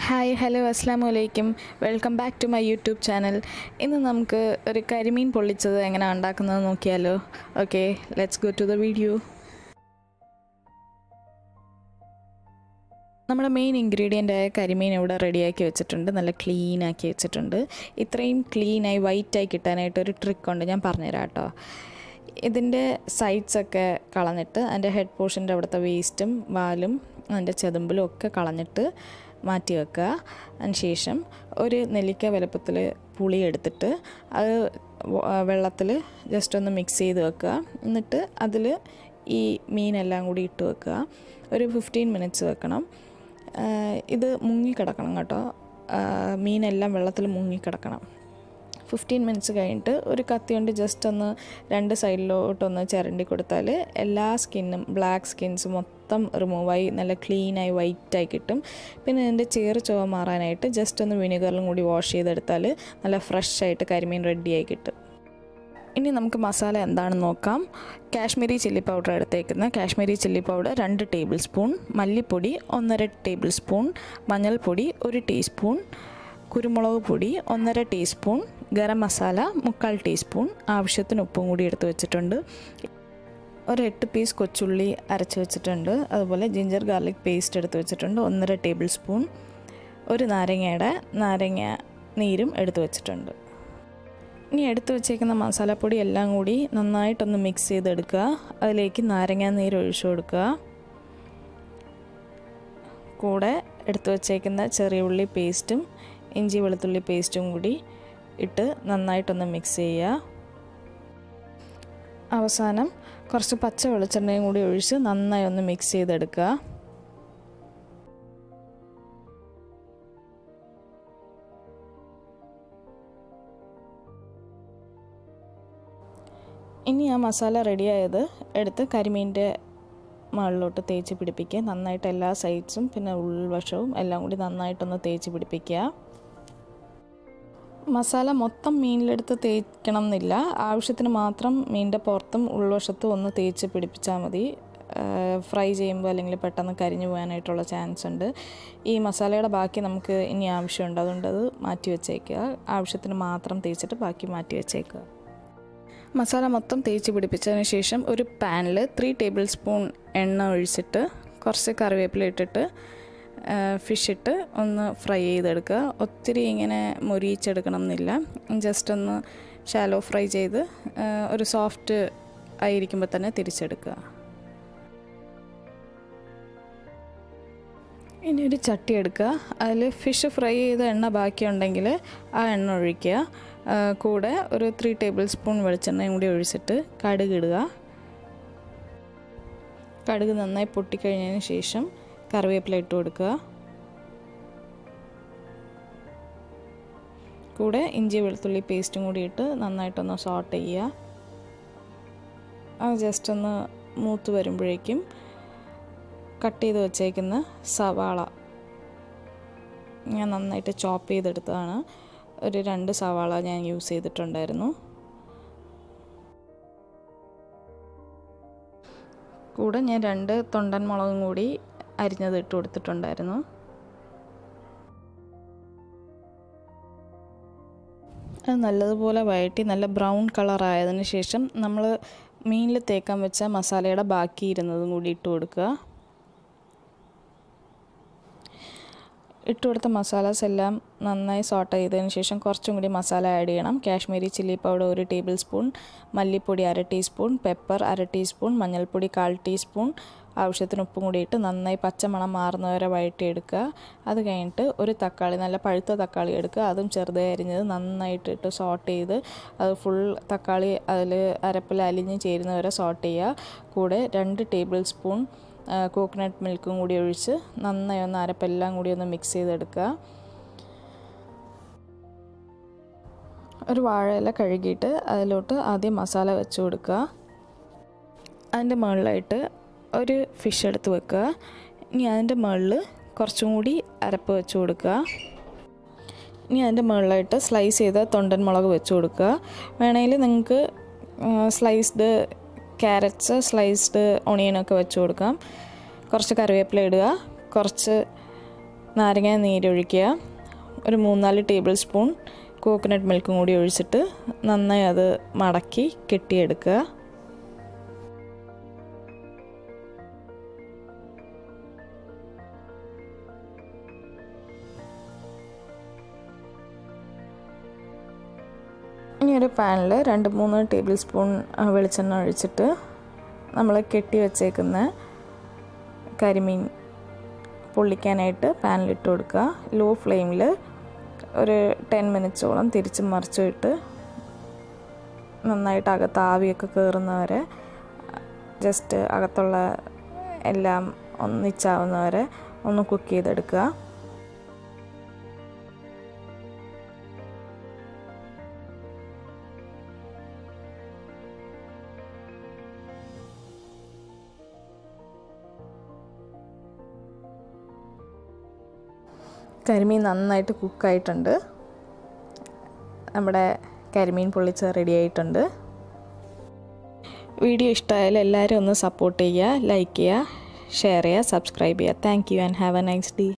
hi hello അസ്സാം വലൈക്കും welcome back to my YouTube channel ഇന്ന് നമുക്ക് ഒരു കരിമീൻ പൊള്ളിച്ചത് എങ്ങനെയാണ് ഉണ്ടാക്കുന്നത് നോക്കിയാലോ okay let's go to the video നമ്മുടെ മെയിൻ ഇൻഗ്രീഡിയൻ്റ് ആയ കരിമീൻ ഇവിടെ റെഡിയാക്കി വെച്ചിട്ടുണ്ട് നല്ല ക്ലീൻ ആക്കി വെച്ചിട്ടുണ്ട് ഇത്രയും ക്ലീനായി വൈറ്റായി കിട്ടാനായിട്ട് ഒരു ട്രിക്കുണ്ട് ഞാൻ പറഞ്ഞുതരാം കേട്ടോ ഇതിൻ്റെ സൈഡ്സൊക്കെ കളഞ്ഞിട്ട് അതിൻ്റെ ഹെഡ് പോർഷൻ്റെ അവിടുത്തെ വേസ്റ്റും വാലും അതിൻ്റെ ചെതുമ്പിലും ഒക്കെ കളഞ്ഞിട്ട് മാറ്റി വെക്കുക അതിന് ശേഷം ഒരു നെല്ലിക്ക വലുപ്പത്തിൽ പുളി എടുത്തിട്ട് അത് വെള്ളത്തിൽ ജസ്റ്റ് ഒന്ന് മിക്സ് ചെയ്ത് വെക്കുക എന്നിട്ട് അതിൽ ഈ മീനെല്ലാം കൂടി ഇട്ട് വെക്കുക ഒരു ഫിഫ്റ്റീൻ മിനിറ്റ്സ് വെക്കണം ഇത് മുങ്ങിക്കിടക്കണം കേട്ടോ മീനെല്ലാം വെള്ളത്തിൽ മുങ്ങിക്കിടക്കണം ഫിഫ്റ്റീൻ മിനിറ്റ്സ് കഴിഞ്ഞിട്ട് ഒരു കത്തി കൊണ്ട് ജസ്റ്റ് ഒന്ന് രണ്ട് സൈഡിലോട്ടൊന്ന് ചിരണ്ടി കൊടുത്താൽ എല്ലാ സ്കിന്നും ബ്ലാക്ക് സ്കിൻസ് മൊത്തം റിമൂവായി നല്ല ക്ലീനായി വൈറ്റായി കിട്ടും പിന്നെ ഇതിൻ്റെ ചേറ് ചുവ മാറാനായിട്ട് ജസ്റ്റ് ഒന്ന് വിനെഗറിലും കൂടി വാഷ് ചെയ്തെടുത്താൽ നല്ല ഫ്രഷ് ആയിട്ട് കരിമീൻ റെഡിയായി കിട്ടും ഇനി നമുക്ക് മസാല എന്താണെന്ന് നോക്കാം കാശ്മീരി ചില്ലി പൗഡർ എടുത്തേക്കുന്ന കാശ്മീരി ചില്ലി പൗഡർ രണ്ട് ടേബിൾ സ്പൂൺ മല്ലിപ്പൊടി ഒന്നര ടേബിൾ സ്പൂൺ മഞ്ഞൾപ്പൊടി ഒരു ടീസ്പൂൺ കുരുമുളക് പൊടി ഒന്നര ടീസ്പൂൺ ഗരം മസാല മുക്കാൽ ടീസ്പൂൺ ആവശ്യത്തിന് ഉപ്പും കൂടി എടുത്ത് വെച്ചിട്ടുണ്ട് ഒരു എട്ട് പീസ് കൊച്ചുള്ളി അരച്ച് വെച്ചിട്ടുണ്ട് അതുപോലെ ജിഞ്ചർ ഗാർലിക് പേസ്റ്റ് എടുത്ത് വെച്ചിട്ടുണ്ട് ഒന്നര ടേബിൾ സ്പൂൺ ഒരു നാരങ്ങയുടെ നാരങ്ങ നീരും എടുത്ത് വെച്ചിട്ടുണ്ട് ഇനി എടുത്ത് വെച്ചേക്കുന്ന മസാലപ്പൊടി എല്ലാം കൂടി നന്നായിട്ടൊന്ന് മിക്സ് ചെയ്തെടുക്കുക അതിലേക്ക് നാരങ്ങ നീര് ഒഴിച്ചു കൊടുക്കുക കൂടെ എടുത്ത് വച്ചേക്കുന്ന ചെറിയ ഉള്ളി പേസ്റ്റും ഇഞ്ചി വെളുത്തുള്ളി പേസ്റ്റും കൂടി ഇട്ട് നന്നായിട്ടൊന്ന് മിക്സ് ചെയ്യുക അവസാനം കുറച്ച് പച്ച വെളിച്ചെണ്ണയും കൂടി ഒഴിച്ച് നന്നായി ഒന്ന് മിക്സ് ചെയ്തെടുക്കുക ഇനി ആ മസാല റെഡിയായത് എടുത്ത് കരിമീൻ്റെ മുകളിലോട്ട് തേച്ച് പിടിപ്പിക്കുക നന്നായിട്ട് എല്ലാ സൈഡ്സും പിന്നെ ഉൾവശവും എല്ലാം കൂടി നന്നായിട്ടൊന്ന് തേച്ച് പിടിപ്പിക്കുക മസാല മൊത്തം മീനിലെടുത്ത് തേക്കണം എന്നില്ല ആവശ്യത്തിന് മാത്രം മീനിൻ്റെ പുറത്തും ഉൾവശത്തും ഒന്ന് തേച്ച് പിടിപ്പിച്ചാൽ മതി ഫ്രൈ ചെയ്യുമ്പോൾ അല്ലെങ്കിൽ പെട്ടെന്ന് കരിഞ്ഞു പോകാനായിട്ടുള്ള ചാൻസ് ഉണ്ട് ഈ മസാലയുടെ ബാക്കി നമുക്ക് ഇനി ആവശ്യമുണ്ട് അതുകൊണ്ട് അത് മാറ്റി വെച്ചേക്കുക ആവശ്യത്തിന് മാത്രം തേച്ചിട്ട് ബാക്കി മാറ്റി വെച്ചേക്കുക മസാല മൊത്തം തേച്ച് പിടിപ്പിച്ചതിന് ശേഷം ഒരു പാനിൽ ത്രീ ടേബിൾ സ്പൂൺ എണ്ണ ഒഴിച്ചിട്ട് കുറച്ച് കറിവേപ്പില ഇട്ടിട്ട് ഫിഷ് ഇട്ട് ഒന്ന് ഫ്രൈ ചെയ്തെടുക്കുക ഒത്തിരി ഇങ്ങനെ മൊരിയിച്ചെടുക്കണം എന്നില്ല ജസ്റ്റ് ഒന്ന് ഷാലോ ഫ്രൈ ചെയ്ത് ഒരു സോഫ്റ്റ് ആയിരിക്കുമ്പോൾ തന്നെ തിരിച്ചെടുക്കുക ഇനി ഒരു ചട്ടി എടുക്കുക അതിൽ ഫിഷ് ഫ്രൈ ചെയ്ത എണ്ണ ബാക്കിയുണ്ടെങ്കിൽ ആ എണ്ണ ഒഴിക്കുക കൂടെ ഒരു ത്രീ ടേബിൾ സ്പൂൺ വെളിച്ചെണ്ണയും കൂടി ഒഴിച്ചിട്ട് കടുക് ഇടുക കടുക് നന്നായി പൊട്ടിക്കഴിഞ്ഞതിന് ശേഷം കറിവേപ്പില ഇട്ട് കൊടുക്കുക കൂടെ ഇഞ്ചി വെളുത്തുള്ളി പേസ്റ്റും കൂടി ഇട്ട് നന്നായിട്ടൊന്ന് സോട്ട് ചെയ്യുക അത് ജസ്റ്റ് ഒന്ന് മൂത്ത് വരുമ്പോഴേക്കും കട്ട് ചെയ്ത് വച്ചേക്കുന്ന സവാള ഞാൻ നന്നായിട്ട് ചോപ്പ് ചെയ്തെടുത്തതാണ് ഒരു രണ്ട് സവാള ഞാൻ യൂസ് ചെയ്തിട്ടുണ്ടായിരുന്നു കൂടെ ഞാൻ രണ്ട് തൊണ്ടൻ മുളകും കൂടി അരിഞ്ഞത് ഇട്ട് കൊടുത്തിട്ടുണ്ടായിരുന്നു അത് നല്ലതുപോലെ വഴറ്റി നല്ല ബ്രൗൺ കളർ ആയതിന് ശേഷം നമ്മൾ മീനിൽ തേക്കാൻ വെച്ച മസാലയുടെ ബാക്കി ഇരുന്നതും കൂടി ഇട്ട് കൊടുക്കുക ഇട്ട് കൊടുത്ത മസാലാസ് എല്ലാം നന്നായി സോട്ട് ചെയ്തതിന് ശേഷം കുറച്ചും കൂടി മസാല ആഡ് ചെയ്യണം കാശ്മീരി ചില്ലി പൗഡർ ഒരു ടേബിൾ സ്പൂൺ മല്ലിപ്പൊടി അര ടീസ്പൂൺ പെപ്പർ അര ടീസ്പൂൺ മഞ്ഞൾപ്പൊടി കാൽ ടീസ്പൂൺ ആവശ്യത്തിന് ഉപ്പും കൂടി ഇട്ട് നന്നായി പച്ചമണം മാറുന്നവരെ വഴറ്റിയെടുക്കുക അത് കഴിഞ്ഞിട്ട് ഒരു തക്കാളി നല്ല പഴുത്ത തക്കാളി എടുക്കുക അതും ചെറുതായി അരിഞ്ഞത് നന്നായിട്ട് ഇട്ട് സോട്ട് ചെയ്ത് അത് ഫുൾ തക്കാളി അതിൽ അരപ്പിൽ അലിഞ്ഞ് ചേരുന്നവരെ സോട്ട് ചെയ്യുക കൂടെ രണ്ട് ടേബിൾ സ്പൂൺ കോക്കനട്ട് മിൽക്കും കൂടി ഒഴിച്ച് നന്നായി ഒന്ന് അരപ്പെല്ലാം കൂടി ഒന്ന് മിക്സ് ചെയ്തെടുക്കുക ഒരു വാഴയില കഴുകിയിട്ട് അതിലോട്ട് ആദ്യം മസാല വെച്ച് കൊടുക്കുക അതിൻ്റെ മുകളിലായിട്ട് ഒരു ഫിഷ് എടുത്ത് വെക്കുക ഇനി അതിൻ്റെ മുകളിൽ കുറച്ചും കൂടി അരപ്പ് വെച്ച് കൊടുക്കുക ഇനി അതിൻ്റെ മുകളിലായിട്ട് സ്ലൈസ് ചെയ്ത തൊണ്ടൻ മുളക് വെച്ച് കൊടുക്കുക വേണമെങ്കിൽ നിങ്ങൾക്ക് സ്ലൈസ്ഡ് ക്യാരറ്റ്സ് സ്ലൈസ്ഡ് ഒണിയനൊക്കെ വെച്ച് കൊടുക്കാം കുറച്ച് കറിവേപ്പില ഇടുക കുറച്ച് നാരങ്ങ നീരൊഴിക്കുക ഒരു മൂന്നാല് ടേബിൾ സ്പൂൺ കോക്കനട്ട് മിൽക്കും കൂടി ഒഴിച്ചിട്ട് നന്നായി അത് മടക്കി കെട്ടിയെടുക്കുക ഇനി ഒരു പാനിൽ രണ്ട് മൂന്ന് ടേബിൾ സ്പൂൺ വെളിച്ചെണ്ണ ഒഴിച്ചിട്ട് നമ്മൾ കെട്ടി വച്ചേക്കുന്ന കരിമീൻ പൊള്ളിക്കാനായിട്ട് പാനിലിട്ട് കൊടുക്കുക ലോ ഫ്ലെയിമിൽ ഒരു ടെൻ മിനിറ്റ്സോളം തിരിച്ചും മറിച്ചും ഇട്ട് നന്നായിട്ട് അകത്ത് ആവിയൊക്കെ കയറുന്നവരെ ജസ്റ്റ് അകത്തുള്ള എല്ലാം ഒന്നിച്ചാവുന്നവരെ ഒന്ന് കുക്ക് ചെയ്തെടുക്കുക കരിമീൻ നന്നായിട്ട് കുക്കായിട്ടുണ്ട് നമ്മുടെ കരിമീൻ പൊള്ളിച്ച് റെഡി ആയിട്ടുണ്ട് വീഡിയോ ഇഷ്ടമായാലും എല്ലാവരും ഒന്ന് സപ്പോർട്ട് ചെയ്യുക ലൈക്ക് ചെയ്യുക ഷെയർ ചെയ്യുക സബ്സ്ക്രൈബ് ചെയ്യുക thank you and have a nice day